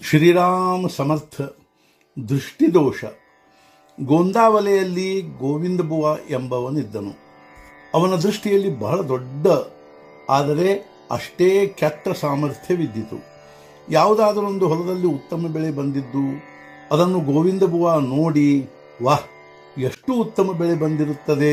ಶ್ರೀರಾಮ ಸಮರ್ಥ ದೃಷ್ಟಿದೋಷ ಗೋಂದಾವಲೆಯಲ್ಲಿ ಗೋವಿಂದ ಬುವ ಎಂಬವನಿದ್ದನು ಅವನ ದೃಷ್ಟಿಯಲ್ಲಿ ಬಹಳ ದೊಡ್ಡ ಆದರೆ ಅಷ್ಟೇ ಕೆಟ್ಟ ಸಾಮರ್ಥ್ಯವಿದ್ದಿತು ಯಾವುದಾದರೊಂದು ಹೊಲದಲ್ಲಿ ಉತ್ತಮ ಬೆಳೆ ಬಂದಿದ್ದು ಅದನ್ನು ಗೋವಿಂದ ಬುವ ನೋಡಿ ವಾಹ್ ಎಷ್ಟು ಉತ್ತಮ ಬೆಳೆ ಬಂದಿರುತ್ತದೆ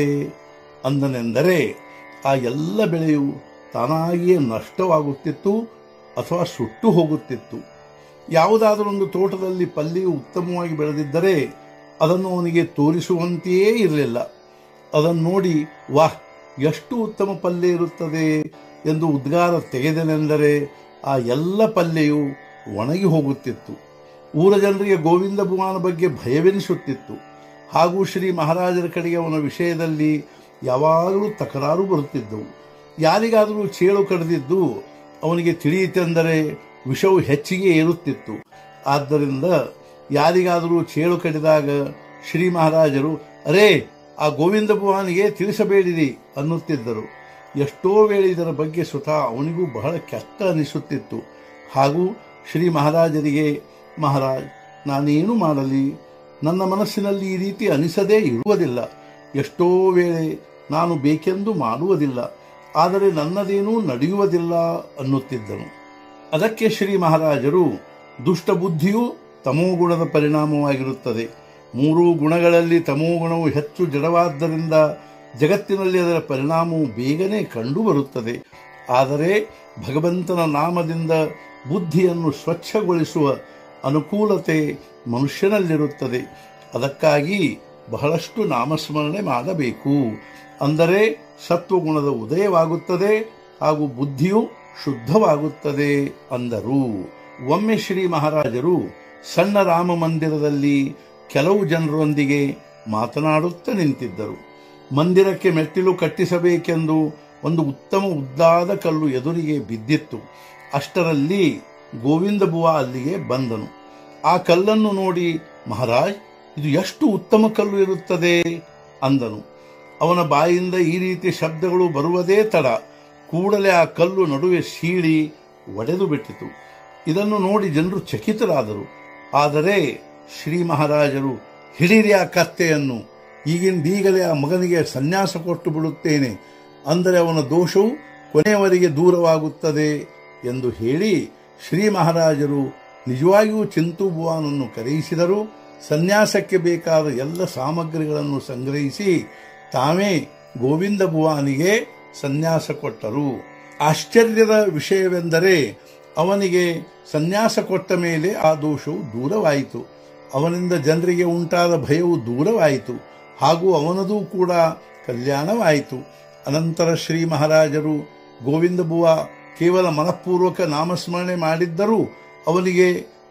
ಅಂದನೆಂದರೆ ಆ ಎಲ್ಲ ಬೆಳೆಯು ತಾನಾಗಿಯೇ ನಷ್ಟವಾಗುತ್ತಿತ್ತು ಅಥವಾ ಸುಟ್ಟು ಹೋಗುತ್ತಿತ್ತು ಯಾವುದಾದರೊಂದು ತೋಟದಲ್ಲಿ ಪಲ್ಯವು ಉತ್ತಮವಾಗಿ ಬೆಳೆದಿದ್ದರೆ ಅದನ್ನು ಅವನಿಗೆ ತೋರಿಸುವಂತೆಯೇ ಇರಲಿಲ್ಲ ಅದನ್ನು ನೋಡಿ ವಾಹ್ ಎಷ್ಟು ಉತ್ತಮ ಪಲ್ಯ ಇರುತ್ತದೆ ಎಂದು ಉದ್ಗಾರ ತೆಗೆದನೆಂದರೆ ಆ ಎಲ್ಲ ಪಲ್ಯವು ಒಣಗಿ ಹೋಗುತ್ತಿತ್ತು ಊರ ಜನರಿಗೆ ಗೋವಿಂದ ಭುವಾನ ಬಗ್ಗೆ ಭಯವೆನಿಸುತ್ತಿತ್ತು ಹಾಗೂ ಶ್ರೀ ಮಹಾರಾಜರ ಕಡೆಗೆ ಅವನ ವಿಷಯದಲ್ಲಿ ಯಾವಾಗಲೂ ತಕರಾರು ಬರುತ್ತಿದ್ದವು ಯಾರಿಗಾದರೂ ಚೇಳು ಕಡಿದಿದ್ದು ಅವನಿಗೆ ತಿಳಿಯಿತೆಂದರೆ ವಿಷವು ಹೆಚ್ಚಿಗೆ ಏರುತ್ತಿತ್ತು ಆದ್ದರಿಂದ ಯಾರಿಗಾದರೂ ಚೇಳು ಕಡಿದಾಗ ಶ್ರೀ ಮಹಾರಾಜರು ಅರೇ ಆ ಗೋವಿಂದ ಭುವಾನಿಗೆ ತಿಳಿಸಬೇಡಿರಿ ಅನ್ನುತ್ತಿದ್ದರು ಎಷ್ಟೋ ವೇಳೆ ಇದರ ಬಗ್ಗೆ ಸ್ವತಃ ಅವನಿಗೂ ಬಹಳ ಕೆಟ್ಟ ಅನಿಸುತ್ತಿತ್ತು ಹಾಗೂ ಶ್ರೀ ಮಹಾರಾಜರಿಗೆ ಮಹಾರಾಜ್ ನಾನೇನು ಮಾಡಲಿ ನನ್ನ ಮನಸ್ಸಿನಲ್ಲಿ ಈ ರೀತಿ ಅನಿಸದೇ ಇರುವುದಿಲ್ಲ ಎಷ್ಟೋ ವೇಳೆ ನಾನು ಬೇಕೆಂದು ಮಾಡುವುದಿಲ್ಲ ಆದರೆ ನನ್ನದೇನೂ ನಡೆಯುವುದಿಲ್ಲ ಅನ್ನುತ್ತಿದ್ದನು ಅದಕ್ಕೆ ಶ್ರೀ ಮಹಾರಾಜರು ದುಷ್ಟ ಬುದ್ಧಿಯು ತಮೋಗುಣದ ಪರಿಣಾಮವಾಗಿರುತ್ತದೆ ಮೂರೂ ಗುಣಗಳಲ್ಲಿ ತಮೋಗುಣವು ಹೆಚ್ಚು ಜಡವಾದ್ದರಿಂದ ಜಗತ್ತಿನಲ್ಲಿ ಅದರ ಪರಿಣಾಮವು ಬೇಗನೆ ಕಂಡುಬರುತ್ತದೆ ಆದರೆ ಭಗವಂತನ ನಾಮದಿಂದ ಬುದ್ಧಿಯನ್ನು ಸ್ವಚ್ಛಗೊಳಿಸುವ ಅನುಕೂಲತೆ ಮನುಷ್ಯನಲ್ಲಿರುತ್ತದೆ ಅದಕ್ಕಾಗಿ ಬಹಳಷ್ಟು ನಾಮಸ್ಮರಣೆ ಮಾಡಬೇಕು ಅಂದರೆ ಸತ್ವಗುಣದ ಉದಯವಾಗುತ್ತದೆ ಹಾಗೂ ಬುದ್ಧಿಯು ಶುದ್ಧವಾಗುತ್ತದೆ ಅಂದರು ಒಮ್ಮೆ ಶ್ರೀ ಮಹಾರಾಜರು ಸಣ್ಣ ರಾಮ ಮಂದಿರದಲ್ಲಿ ಕೆಲವು ಜನರೊಂದಿಗೆ ಮಾತನಾಡುತ್ತಾ ನಿಂತಿದ್ದರು ಮಂದಿರಕ್ಕೆ ಮೆಟ್ಟಿಲು ಕಟ್ಟಿಸಬೇಕೆಂದು ಒಂದು ಉತ್ತಮ ಉದ್ದಾದ ಕಲ್ಲು ಎದುರಿಗೆ ಬಿದ್ದಿತ್ತು ಅಷ್ಟರಲ್ಲಿ ಗೋವಿಂದ ಬುವ ಅಲ್ಲಿಗೆ ಬಂದನು ಆ ಕಲ್ಲನ್ನು ನೋಡಿ ಮಹಾರಾಜ್ ಇದು ಎಷ್ಟು ಉತ್ತಮ ಕಲ್ಲು ಇರುತ್ತದೆ ಅಂದನು ಅವನ ಬಾಯಿಂದ ಈ ರೀತಿ ಶಬ್ದಗಳು ಬರುವುದೇ ತಡ ಕೂಡಲೇ ಆ ಕಲ್ಲು ನಡುವೆ ಸೀಳಿ ಒಡೆದು ಬಿಟ್ಟಿತು ಇದನ್ನು ನೋಡಿ ಜನರು ಚಕಿತರಾದರು ಆದರೆ ಶ್ರೀ ಮಹಾರಾಜರು ಹಿಡಿರಿ ಆ ಕತ್ತೆಯನ್ನು ಈಗಿಂದೀಗಲೇ ಆ ಮಗನಿಗೆ ಸನ್ಯಾಸ ಕೊಟ್ಟು ಬಿಡುತ್ತೇನೆ ಅಂದರೆ ಅವನ ದೋಷವು ಕೊನೆಯವರೆಗೆ ದೂರವಾಗುತ್ತದೆ ಎಂದು ಹೇಳಿ ಶ್ರೀ ಮಹಾರಾಜರು ನಿಜವಾಗಿಯೂ ಚಿಂತು ಬುವಾನನ್ನು ಕರೆಯಿಸಿದರು ಸನ್ಯಾಸಕ್ಕೆ ಬೇಕಾದ ಎಲ್ಲ ಸಾಮಗ್ರಿಗಳನ್ನು ಸಂಗ್ರಹಿಸಿ ತಾವೇ ಗೋವಿಂದ ಬುವಾನಿಗೆ ಸನ್ಯಾಸ ಕೊಟ್ಟರು ಆಶ್ಚರ್ಯದ ವಿಷಯವೆಂದರೆ ಅವನಿಗೆ ಸನ್ಯಾಸ ಕೊಟ್ಟ ಮೇಲೆ ಆ ದೋಷವು ದೂರವಾಯಿತು ಅವನಿಂದ ಜನರಿಗೆ ಉಂಟಾದ ಭಯವು ದೂರವಾಯಿತು ಹಾಗೂ ಅವನದೂ ಕೂಡ ಕಲ್ಯಾಣವಾಯಿತು ಅನಂತರ ಶ್ರೀ ಮಹಾರಾಜರು ಗೋವಿಂದ ಬುವ ಕೇವಲ ಮನಃಪೂರ್ವಕ ನಾಮಸ್ಮರಣೆ ಮಾಡಿದ್ದರೂ ಅವನಿಗೆ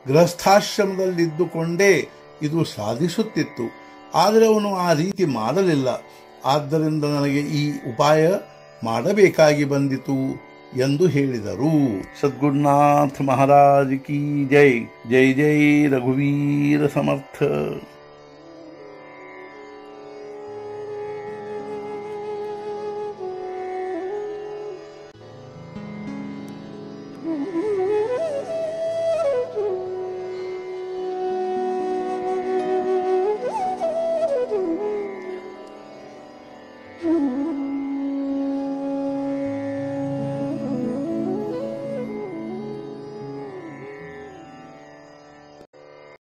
ಗೃಹಸ್ಥಾಶ್ರಮದಲ್ಲಿದ್ದುಕೊಂಡೇ ಇದು ಸಾಧಿಸುತ್ತಿತ್ತು ಆದರೆ ಅವನು ಆ ರೀತಿ ಮಾಡಲಿಲ್ಲ ಆದ್ದರಿಂದ ನನಗೆ ಈ ಉಪಾಯ ಮಾಡಬೇಕಾಗಿ ಬಂದಿತು ಎಂದು ಹೇಳಿದರು ಸದ್ಗುರುನಾಥ ಮಹಾರಾಜ್ ಕಿ ಜೈ ಜೈ ಜೈ ರಘುವೀರ ಸಮರ್ಥ